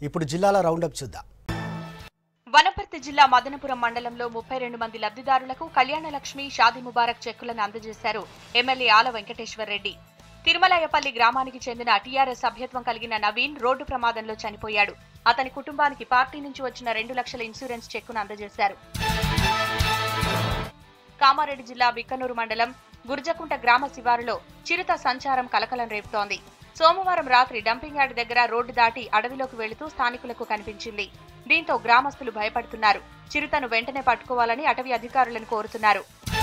ఇప్పుడు జిల్లాల రౌండప్ చూద్దాం వనపర్తి జిల్లా మదనపురం మండలంలో ముప్పై రెండు మంది లబ్ధిదారులకు కళ్యాణలక్ష్మి షాదీ ముబారక్ చెక్కులను అందజేశారు ఎమ్మెల్యే ఆల వెంకటేశ్వర్ రెడ్డి తిరుమలయపల్లి గ్రామానికి చెందిన టీఆర్ఎస్ సభ్యత్వం కలిగిన నవీన్ రోడ్డు ప్రమాదంలో చనిపోయాడు అతని కుటుంబానికి పార్టీ నుంచి వచ్చిన రెండు లక్షల ఇన్సూరెన్స్ చెక్కును అందజేశారు కామారెడ్డి జిల్లా బిక్కనూరు మండలం గుర్జకుంట గ్రామ శివారులో చిరుత సంచారం కలకలం రేపుతోంది సోమవారం రాత్రి డంపింగ్ యార్డ్ దగ్గర రోడ్డు దాటి అడవిలోకి వెళుతూ స్థానికులకు కనిపించింది దీంతో గ్రామస్తులు భయపడుతున్నారు చిరుతను వెంటనే పట్టుకోవాలని అటవీ అధికారులను కోరుతున్నారు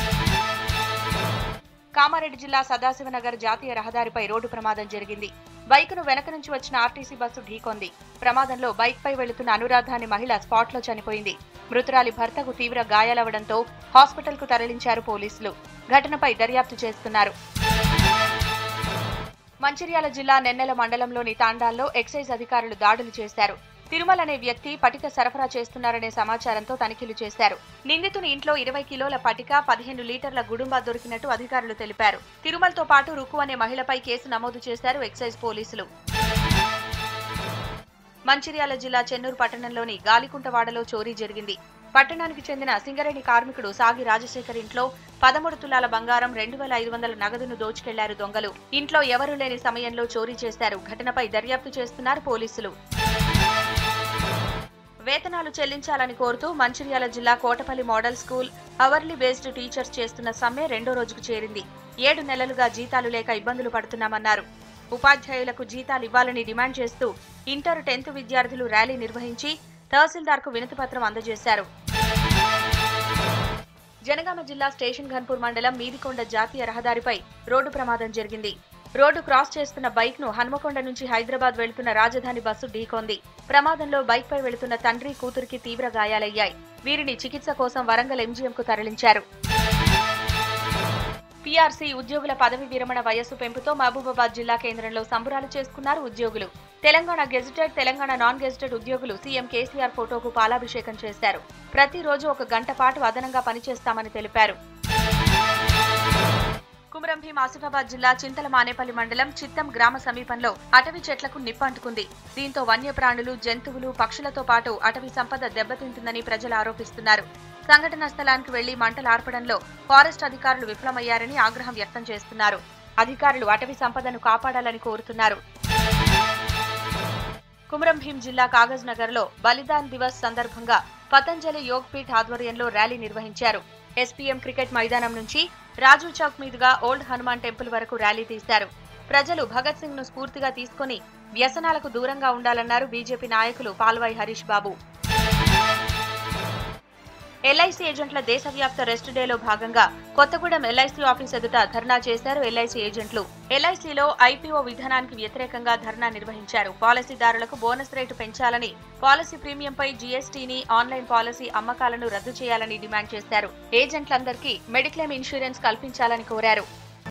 కామారెడ్డి జిల్లా సదాశివనగర్ జాతీయ రహదారిపై రోడ్డు ప్రమాదం జరిగింది బైకును వెనక నుంచి వచ్చిన ఆర్టీసీ బస్సు ఢీకొంది ప్రమాదంలో బైక్పై వెళుతున్న అనురాధ అనే మహిళ స్పాట్లో చనిపోయింది మృతురాలి భర్తకు తీవ్ర గాయాలవడంతో హాస్పిటల్కు తరలించారు పోలీసులు ఘటనపై దర్యాప్తు చేస్తున్నారు మంచిర్యాల జిల్లా నెన్నెల మండలంలోని తాండాల్లో ఎక్సైజ్ అధికారులు దాడులు చేశారు తిరుమల అనే వ్యక్తి పటిక సరఫరా చేస్తున్నారనే సమాచారంతో తనిఖీలు చేశారు నిందితుని ఇంట్లో ఇరవై కిలోల పటిక పదిహేను లీటర్ల గుడుంబా దొరికినట్టు అధికారులు తెలిపారు తిరుమలతో పాటు రుకు అనే మహిళపై కేసు నమోదు చేశారు ఎక్సైజ్ పోలీసులు మంచిర్యాల జిల్లా చెన్నూరు పట్టణంలోని గాలికుంటవాడలో చోరీ జరిగింది పట్టణానికి చెందిన సింగరేణి కార్మికుడు సాగి రాజశేఖర్ ఇంట్లో పదమూడు తులాల బంగారం రెండు వేల ఐదు వందల నగదును దోచుకెళ్లారు దొంగలు ఇంట్లో ఎవరూ లేని సమయంలో చోరీ చేశారు ఘటనపై దర్యాప్తు చేస్తున్నారు పోలీసులు వేతనాలు చెల్లించాలని కోరుతూ మంచిర్యాల జిల్లా Kotapalli model school hourly based teachers చేస్తున్న సమ్మె రెండో రోజుకు చేరింది ఏడు నెలలుగా జీతాలు లేక ఇబ్బందులు పడుతున్నామన్నారు ఉపాధ్యాయులకు జీతాలు ఇవ్వాలని డిమాండ్ చేస్తూ ఇంటర్ టెన్త్ విద్యార్థులు ర్యాలీ నిర్వహించి తహసీల్దార్కు వినతిపత్రం అందజేశారు జనగామ జిల్లా స్టేషన్ ఘన్పూర్ మండలం మీదికొండ జాతీయ రహదారిపై రోడ్డు ప్రమాదం జరిగింది రోడ్డు క్రాస్ చేస్తున్న బైక్ ను హన్మకొండ నుంచి హైదరాబాద్ వెళుతున్న రాజధాని బస్సు ఢీకొంది ప్రమాదంలో బైక్ పై వెళుతున్న తండ్రి కూతురికి తీవ్ర గాయాలయ్యాయి వీరిని చికిత్స కోసం వరంగల్ ఎంజీఎంకు తరలించారు పీఆర్సీ ఉద్యోగుల పదవి విరమణ వయస్సు పెంపుతో మహబూబాబాద్ జిల్లా కేంద్రంలో సంబరాలు చేసుకున్నారు ఉద్యోగులు Telangana gazetted Telangana non gazetted ఉద్యోగులు సీఎం కేసీఆర్ ఫోటోకు పాలాభిషేకం చేశారు ప్రతిరోజు ఒక గంట పాటు అదనంగా పనిచేస్తామని తెలిపారు కుమరం భీం ఆసిఫాబాద్ జిల్లా చింతల మానేపల్లి మండలం చిత్తం గ్రామ సమీపంలో అటవీ చెట్లకు నిప్పంటుకుంది దీంతో వన్యప్రాణులు జంతువులు పక్షులతో పాటు అటవీ సంపద దెబ్బతింటుందని ప్రజలు ఆరోపిస్తున్నారు సంఘటనా స్థలానికి వెళ్లి మంటలు ఆర్పడంలో ఫారెస్ట్ అధికారులు విఫలమయ్యారని ఆగ్రహం వ్యక్తం చేస్తున్నారు అధికారులు అటవీ సంపదను కాపాడాలని కోరుతున్నారు కుమరం భీం జిల్లా కాగజ్ నగర్ లో బలిదాన్ దివస్ సందర్భంగా పతంజలి యోగ్ పీఠ్ ఆధ్వర్యంలో ర్యాలీ నిర్వహించారు ఎస్పీఎం క్రికెట్ మైదానం నుంచి రాజు చౌక్ మీదుగా ఓల్డ్ హనుమాన్ టెంపుల్ వరకు ర్యాలీ తీశారు ప్రజలు భగత్ సింగ్ ను స్ఫూర్తిగా తీసుకుని వ్యసనాలకు దూరంగా ఉండాలన్నారు బీజేపీ నాయకులు పాల్వాయి హరీష్ బాబు ఎల్ఐసి ఏజెంట్ల దేశవ్యాప్త రెస్ట్ డేలో భాగంగా కొత్తగూడెం ఎల్ఐసి ఆఫీస్ ఎదుట ధర్నా చేశారు ఎల్ఐసి ఏజెంట్లు ఎల్ఐసిలో ఐపీఓ విధానానికి వ్యతిరేకంగా ధర్నా నిర్వహించారు పాలసీదారులకు బోనస్ రేటు పెంచాలని పాలసీ ప్రీమియంపై జీఎస్టీని ఆన్లైన్ పాలసీ అమ్మకాలను రద్దు చేయాలని డిమాండ్ చేశారు ఏజెంట్లందరికీ మెడిక్లెయిమ్ ఇన్సూరెన్స్ కల్పించాలని కోరారు